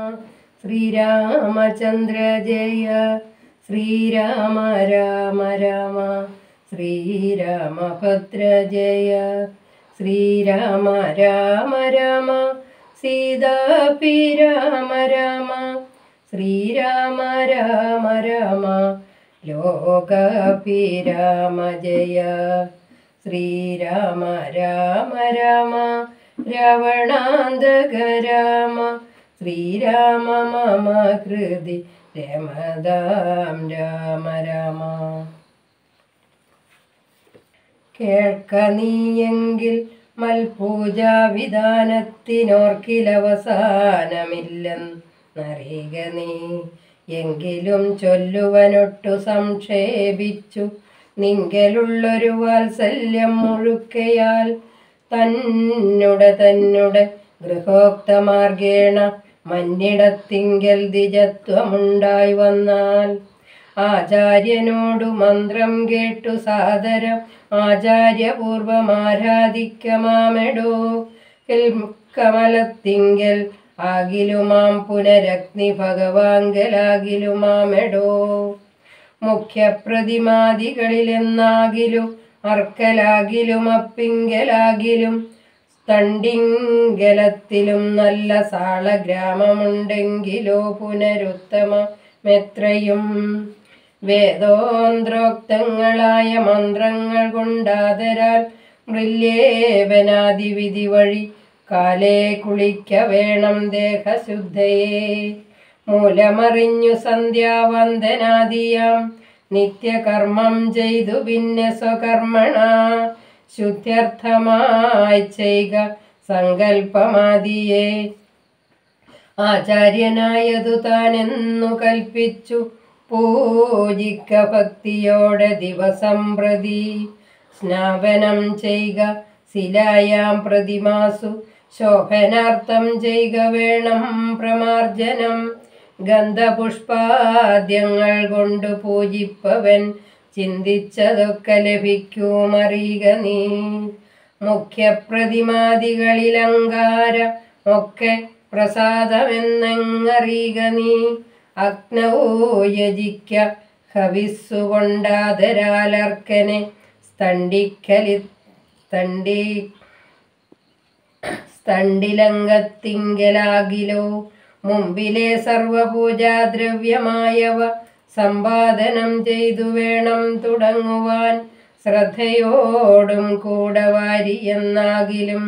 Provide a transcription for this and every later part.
ശ്രീരാമചന്ദ്ര ജയ ശ്രീരാമ രാമ രാമ ശ്രീരാമഭദ്ര ജയ ശ്രീരാമ രാമ രാമ സീതാപി രാമ രാമ ശ്രീരാമ രാമ രാമ ലോകപി രാമ ജയ ശ്രീരാമ രാമ രാമ രാവണാന്തക രാമ ശ്രീരാമ മമ ഹൃദി രമതാം രാമ രാമ കേൾക്ക നീയെങ്കിൽ മൽപൂജാവിധാനത്തിനോർക്കിലവസാനമില്ലെന്നറിയുക നീ എങ്കിലും ചൊല്ലുവനൊട്ടു സംക്ഷേപിച്ചു നിങ്കലുള്ളൊരു വാത്സല്യം മുഴുക്കയാൽ തന്നുടെ തന്നുടെ ഗൃഹോക്തമാർഗേണ മന്നിടത്തിങ്കൽ ദ്വിജത്വമുണ്ടായി വന്നാൽ ആചാര്യനോടു മന്ത്രം കേട്ടു സാദരം ആചാര്യപൂർവം ആരാധിക്കമാമെടോ കമലത്തിങ്കൽ ആകിലുമാം പുനരഗ്നി ഭഗവാങ്കലാകിലുമാമെടോ മുഖ്യപ്രതിമാദികളിലെന്നാകിലും അർക്കലാകിലും അപ്പിങ്കലാകിലും തണ്ടിങ്കലത്തിലും നല്ല സാളഗ്രാമമുണ്ടെങ്കിലോ പുനരുത്തമമെത്രയും വേദോന്ത്രോക്തങ്ങളായ മന്ത്രങ്ങൾ കൊണ്ടാതരാൽ മൃല്യേവനാദിവിധി വഴി കാലേ കുളിക്ക വേണം ദേഹശുദ്ധയെ മൂലമറിഞ്ഞു സന്ധ്യാവന്ദനാദിയാം നിത്യകർമ്മം ചെയ്തു പിന്നെ സ്വകർമ്മണ ശുദ്ധ്യർത്ഥമായി ചെയ്യുക സങ്കല്പമാദിയെ ആചാര്യനായതു താനെന്നു കൽപ്പിച്ചു പൂജിക്ക ഭക്തിയോടെ ദിവസം പ്രതി സ്നാപനം ചെയ്യുക ശിലായാം പ്രതിമാസു ശോഭനാർത്ഥം ചെയ്യുക വേണം പ്രമാർജനം ഗന്ധപുഷ്പാദ്യങ്ങൾ കൊണ്ട് പൂജിപ്പവൻ ചിന്തിച്ചതൊക്കെ ലഭിക്കുമറിയുക നീ മുഖ്യപ്രതിമാദികളിലങ്കാര ഒക്കെ പ്രസാദമെന്നങ്ങറിയുക നീ അഗ്നൗയജിക്ക ഹവിസ്സുകൊണ്ടാതരാലർക്കനെ സ്തണ്ടിക്കലി സ്തണ്ടി സ്തണ്ടിലങ്കത്തിങ്കലാകിലോ മുമ്പിലെ സർവപൂജാദ്രവ്യമായവ സമ്പാദനം ചെയ്തു വേണം തുടങ്ങുവാൻ ശ്രദ്ധയോടും കൂടെ വാരിയെന്നാകിലും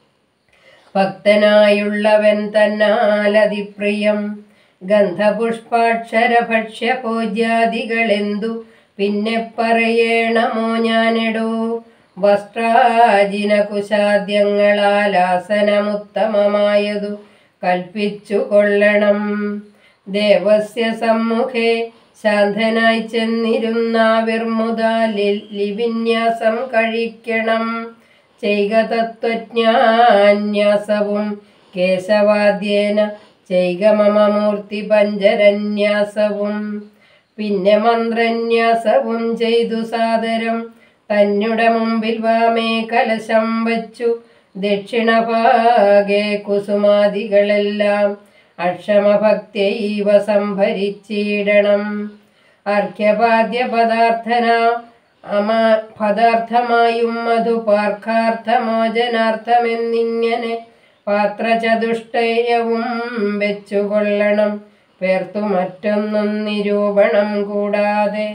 ഭക്തനായുള്ളവൻ തന്നാലതിപ്രിയം ഗന്ധപുഷ്പാക്ഷര ഭക്ഷ്യ പൂജ്യാദികളെന്തു പിന്നെ പറയണമോ ഞാനെടോ വസ്ത്രാജിന കുശാദ്യങ്ങളാൽ ആസനമുത്തമമായതു കൽപ്പിച്ചു കൊള്ളണം ദേവസ്യ സമ്മുഖേ ശാന്തനായി ചെന്നിരുന്നാവിർമുത ലിവിന്യാസം കഴിക്കണം ചെയ്ക തത്വജ്ഞാന്യാസവും കേശവാദ്യേന ചെയ്ക മമ മൂർത്തി പഞ്ചരന്യാസവും പിന്നെ മന്ത്രന്യാസവും ചെയ്തു സാദരം തന്നുടെ മുമ്പിൽ വാമേ കലശം വച്ചു ദക്ഷിണഭാഗേ കുസുമാദികളെല്ലാം അക്ഷമഭക്തിയൈവ സംഭരിച്ചിടണം അർഘ്യപാദ്യ പദാർത്ഥന അമ പദാർത്ഥമായും മധുപാർക്കാർത്ഥമോചനാർത്ഥമെന്നിങ്ങനെ പാത്രചതുഷ്ടയവും വെച്ചുകൊള്ളണം പേർത്തു മറ്റൊന്നും നിരൂപണം കൂടാതെ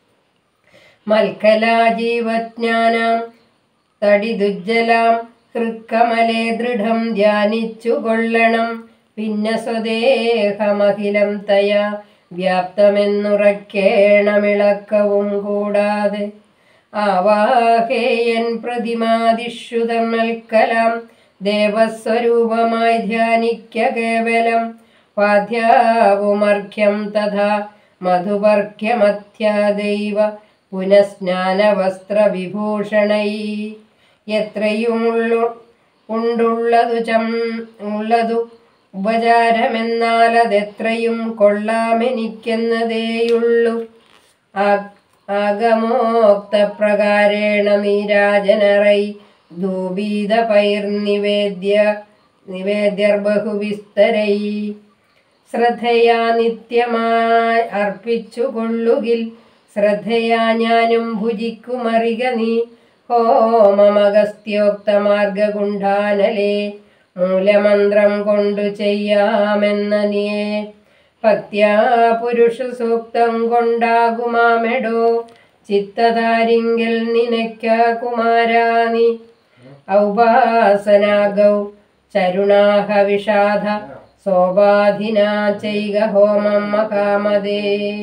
മൽക്കലാജീവജ്ഞാനം തടിദുജ്ജലാം ഹൃക്കമലേ ദൃഢം ധ്യാനിച്ചു കൊള്ളണം പിന്നെ സ്വദേഹമഖിലം തയാ വ്യാപ്തമെന്നുറക്കേണമിളക്കവും കൂടാതെ ആവാഹേയൻ പ്രതിമാദിഷു തന്മൽക്കലാം ദേവസ്വരൂപമായി ധ്യാനിക്ക കേവലം പാധ്യാവുമർഘ്യം തഥാ മധുപർഘ്യമധ്യാദൈവ പുനഃസ്നാനവസ്ത്രവിഭൂഷണൈ എത്രയും ഉള്ളു ഉണ്ടുള്ളതു ചം ഉള്ളതു ഉപചാരമെന്നാൽ അതെത്രയും കൊള്ളാമെനിക്കെന്നതേയുള്ളൂ ആ- ആഗമോക്ത പ്രകാരേണ നീരാജനറൈ ധൂപീത പൈർനിവേദ്യ നിവേദ്യർബഹുവിസ്തരൈ ശ്രദ്ധയാ നിത്യമായി അർപ്പിച്ചു കൊള്ളുകിൽ ശ്രദ്ധയാ ഞാനും ഭുജിക്കുമറിക നീ ഹോമമഗസ്ത്യോക്ത മാർഗകുണ്ഠാനലേ മൂലമന്ത്രം കൊണ്ടു ചെയ്യാമെന്ന നീയേ ഭക്ത്യാ പുരുഷ സൂക്തം കൊണ്ടാകുമാമെടോ ചിത്തതാരിങ്കൽ നിനയ്ക്ക കുമാരാ നീ ഔപാസനാഗൗ ചരുണാഹ വിഷാദ സോപാധിനാ ചൈക ഹോമം മഹാമതേ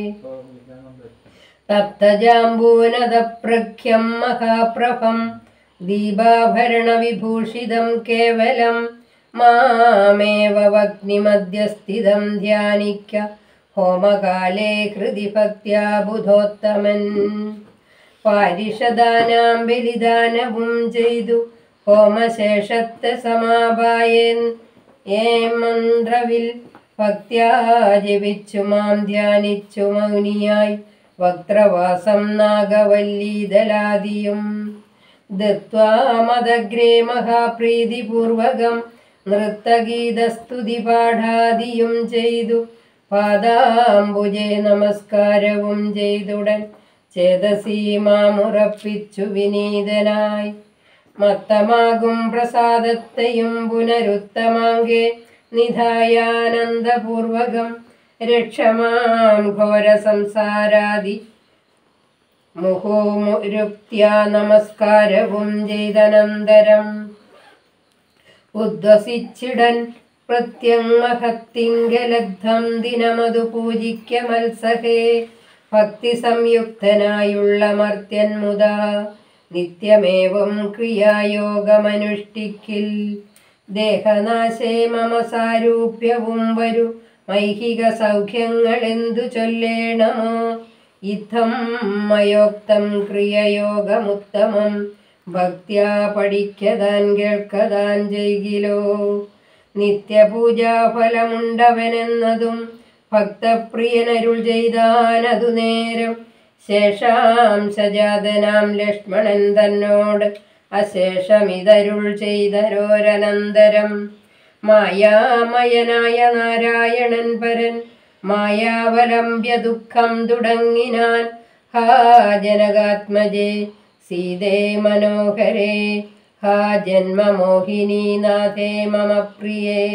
തപ്തജാംബൂനദപ്രഖ്യം മഹാപ്രഭം ദീപാഭരണവിഭൂഷിതം കേവലം മാമേവ വഗ്നിമധ്യസ്ഥിതം ധ്യാനിക്ക ഹോമകാലേ ഹൃദി ഭക്ത്യാ ബുധോത്തമൻ പാരിഷദാനാം ബലിദാനവും ചെയ്തു ഹോമശേഷത്തെ സമാപായൻ ഏ മന്ത്രവിൽ ഭക്ത്യാ ജപിച്ചു മാം ധ്യാനിച്ചു മൗനിയായി വക്രവാസം നാഗവല്ലീതലാദിയും ദത്വാ മദഗ്രേ മഹാപ്രീതിപൂർവകം നൃത്തഗീതസ്തുതി പാഠാദിയും ചെയ്തു പാദാംബുജേ നമസ്കാരവും ചെയ്തുടൻ ചേതസീ മാമുറപ്പിച്ചു വിനീതനായി മത്തമാകും പ്രസാദത്തെയും പുനരുത്തമാങ്കെ നിധായാനന്ദപൂർവകം രക്ഷമാം ഘോര സംസാരാദി മുഹോമുരുക്ത്യാ നമസ്കാരവും ചെയ്തനന്തരം ഉദ്വസിച്ചിടൻ പ്രത്യങ്ങമഹത്തിങ്കലബ്ധം ദിനമതു പൂജിക്ക മത്സഹേ ഭക്തി സംയുക്തനായുള്ള മർത്യൻ മുതാ നിത്യമേവം ക്രിയായോഗമനുഷ്ഠിക്കിൽ ദേഹനാശേ മമ സാരൂപ്യവും വരു മൈഹിക സൗഖ്യങ്ങളെന്തു ചൊല്ലേണമോ ഇത്തം മയോക്തം ക്രിയയോഗമുത്തമം ഭക്ത്യാ പഠിക്കതാൻ കേൾക്കതാൻ ചെയ്കിലോ നിത്യപൂജാഫലമുണ്ടവനെന്നതും ഭക്തപ്രിയനരുൾ ചെയ്താനതു നേരം ശേഷാംശജാതനാം ലക്ഷ്മണൻ തന്നോട് അശേഷമിതരുൾ ചെയ്തരോരനന്തരം മായാമയനായ നാരായണൻ പരൻ മായാവലംബ്യ ദുഃഖം തുടങ്ങിനാൻ ഹാ ജനകാത്മജേ സീതേ മനോഹരേ ഹാ ജന്മമോഹിനി നാഥേ മമ പ്രിയേ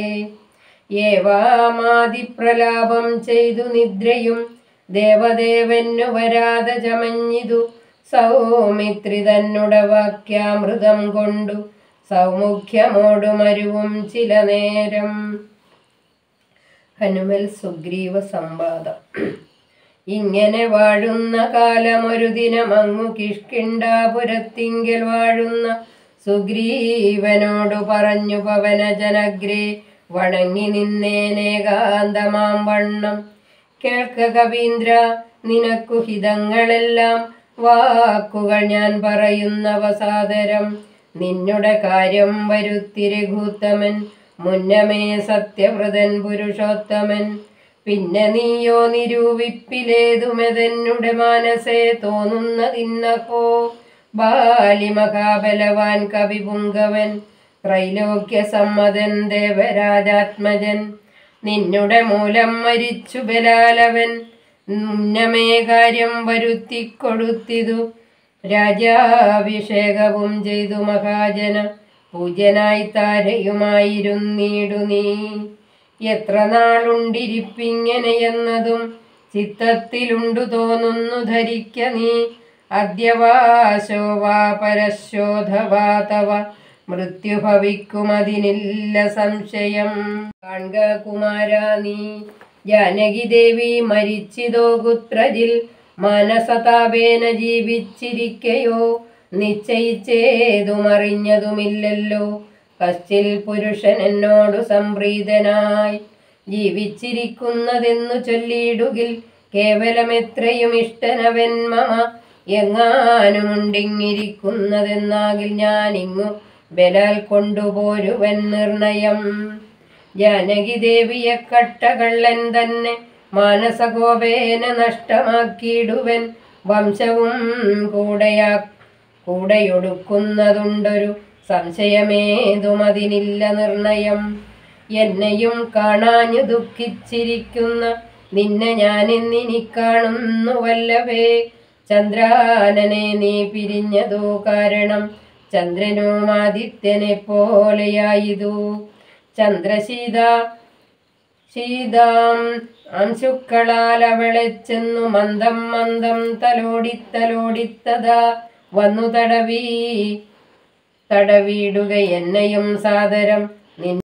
ഏവാമാതിപ്രലാപം ചെയ്തു നിദ്രയും ദേവദേവന്നു വരാതെ ചമഞ്ഞിതു സൗമിത്രി തന്നുട വാക്യാമൃതം കൊണ്ടു സൗമുഖ്യമോടുമരുവും ചില നേരം ഹനുമൽ സുഗ്രീവ സംവാദം ഇങ്ങനെ വാഴുന്ന കാലമൊരു ദിനമങ്ങു കിഷ്കിണ്ടാപുരത്തിങ്കൽ വാഴുന്ന സുഗ്രീവനോടു പറഞ്ഞു പവനജനഗ്രേ വണങ്ങി നിന്നേനേകാന്തമാം വണ്ണം കേൾക്ക കവീന്ദ്ര നിനക്കു ഹിതങ്ങളെല്ലാം വാക്കുകൾ ഞാൻ പറയുന്നവ സാദരം നിന്നുടെ കാര്യം വരുത്തി രഘുത്തമൻ മുന്നമേ സത്യവ്രതൻ പുരുഷോത്തമൻ പിന്നെ നീയോ നിരൂപിപ്പിലേതുമെതെന്നുടെ മനസ്സേ തോന്നുന്നതിന്നഹോ ബാലി മഹാബലവാൻ കവിപുങ്കവൻ ത്രൈലോക്യ സമ്മതൻ ദേവരാജാത്മജൻ നിന്നുടെ മൂലം മരിച്ചു ബലാലവൻ മുന്നമേ കാര്യം വരുത്തിക്കൊടുത്തിതു രാജാഭിഷേകവും ചെയ്തു മഹാജന പൂജനായി താരയുമായിരുന്നീടു നീ എത്ര നാളുണ്ടിരിപ്പിങ്ങനെയെന്നതും ചിത്തത്തിലുണ്ടു തോന്നുന്നു ധരിക്ക നീ അദ്യവാശോ വാ പരശോധവാ തവ മൃത്യു ഭവിക്കുമതിനില്ല സംശയം കാൺക കുമാരാ നീ ജാനകി ദേവി മരിച്ചിതോ കുത്രജിൽ മാനസതാപേന ജീവിച്ചിരിക്കയോ നിശ്ചയിച്ചേതുമറിഞ്ഞതുമില്ലല്ലോ കശ്ചിൽ പുരുഷൻ എന്നോടു സംപ്രീതനായി ജീവിച്ചിരിക്കുന്നതെന്നു ചൊല്ലിയിടുകിൽ കേവലം എത്രയും ഇഷ്ടനവൻ മമ എങ്ങാനുമുണ്ടിങ്ങിരിക്കുന്നതെന്നാകിൽ ഞാനിങ്ങു ബലാൽ കൊണ്ടുപോരുവൻ നിർണയം ജാനകി ദേവിയെ കട്ടകള്ളൻ തന്നെ മാനസകോപേന നഷ്ടമാക്കിയിടുവൻ വംശവും കൂടെയാ കൂടെയൊടുക്കുന്നതുണ്ടൊരു സംശയമേതും അതിനില്ല നിർണയം എന്നെയും കാണാഞ്ഞു ദുഃഖിച്ചിരിക്കുന്ന നിന്നെ ഞാൻ ഇന്നിനി കാണുന്നു വല്ലവേ ചന്ദ്രാനനെ നീ പിരിഞ്ഞതോ കാരണം ചന്ദ്രനും ആദിത്യനെ പോലെയായതു ചന്ദ്രശീത ശീതാം അംശുക്കളാൽ അവളെ ചെന്നു മന്ദം മന്ദം തലോടിത്തലോടിത്തതാ വന്നു തടവി തടവിടുക എന്നെയും സാദരം നിൻ